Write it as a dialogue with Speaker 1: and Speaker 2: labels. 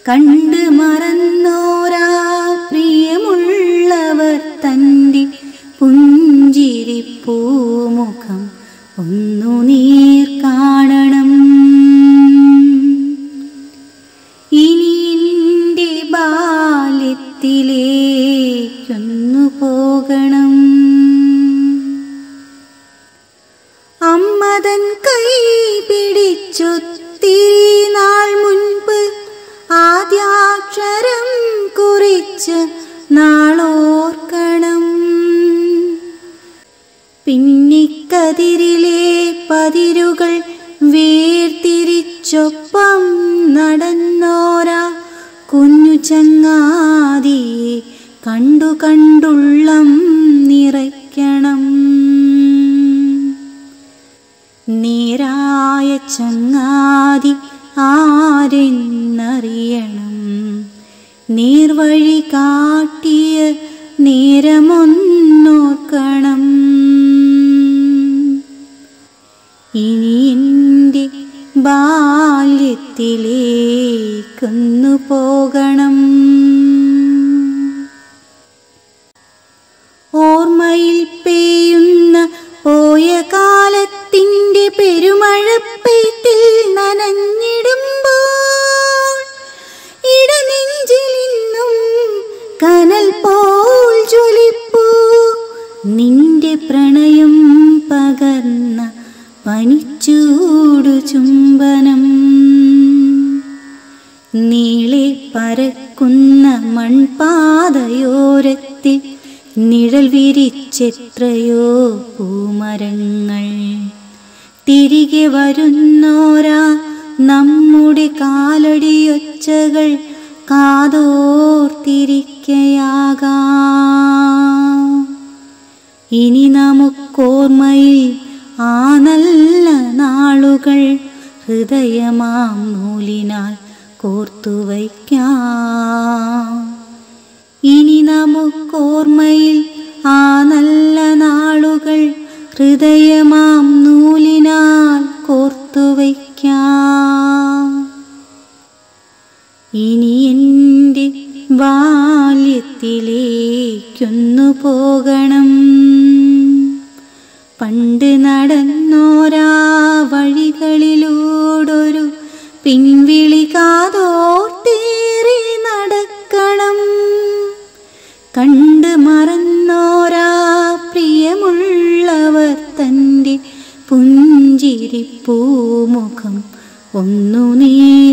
Speaker 1: കണ്ട് മറന്നോരാ പ്രിയമുള്ളവർ തൻ്റെ പുഞ്ചിരി പൂമുഖം ഒന്നു നീർ കാണണം ഇനി എൻ്റെ ബാല്യത്തിലേക്കൊന്നു പോകണം അമ്മതൻ കൈ പിടിച്ചൊത്തിരി നാൾ മുൻപ് ആദ്യാക്ഷരം കുറിച്ച് നാളോർക്കണം പിന്നിക്കതിരിലെ പതിരുകൾ വേർതിരിച്ചൊപ്പം നടന്നോരാ കുഞ്ഞു ചങ്ങാതിയെ കണ്ടു കണ്ടുള്ളം നിറയ്ക്കണം നേരായ ചങ്ങാതി ആരെന്നറിയണം നേർവഴി കാട്ടിയ നേരമൊന്നോർക്കണം ഇനി എൻ്റെ ബാല്യത്തിലേക്കൊന്നു പോകണം ഓർമ്മയിൽ പെയ്യുന്ന പോയ കാലത്തിൻ്റെ പെരുമഴപ്പെയ്ത്തിൽ നനഞ്ഞിടുമ്പോൾ ഇടനെഞ്ചിലിന്നും കനൽ പോൽ ജ്വലിപ്പൂ നിന്റെ പ്രണയം പകർന്ന പനിച്ചൂടു ചുംബനം നീളെ പരക്കുന്ന മൺപാതയോരത്തിൽ നിഴൽ വിരിച്ചെത്രയോ പൂമരങ്ങൾ തിരികെ വരുന്നോരാ നമ്മുടെ കാലടിയൊച്ചകൾ കാതോർത്തിരിക്കയാകാം ഇനി നമുക്കോർമ്മയിൽ ആ നല്ല നാളുകൾ ഹൃദയമാം നൂലിനാൽ കോർത്തുവയ്ക്കാം ഇനി നമുക്കോർമ്മയിൽ ആ നല്ല നാളുകൾ ഹൃദയമാം നൂലിനാൽ കോർത്തുവയ്ക്കാം ഇനി എൻ്റെ ബാല്യത്തിലേക്കൊന്നു പോകണം പണ്ട് നടന്നോരാ വഴികളിലൂടൊരു പിൻവിളി കാതോർത്തേറി നടക്കണം കണ്ട് മറന്നോരാ പ്രിയമുള്ളവർ തൻ്റെ പുഞ്ചിരി പൂമുഖം ഒന്നു നീ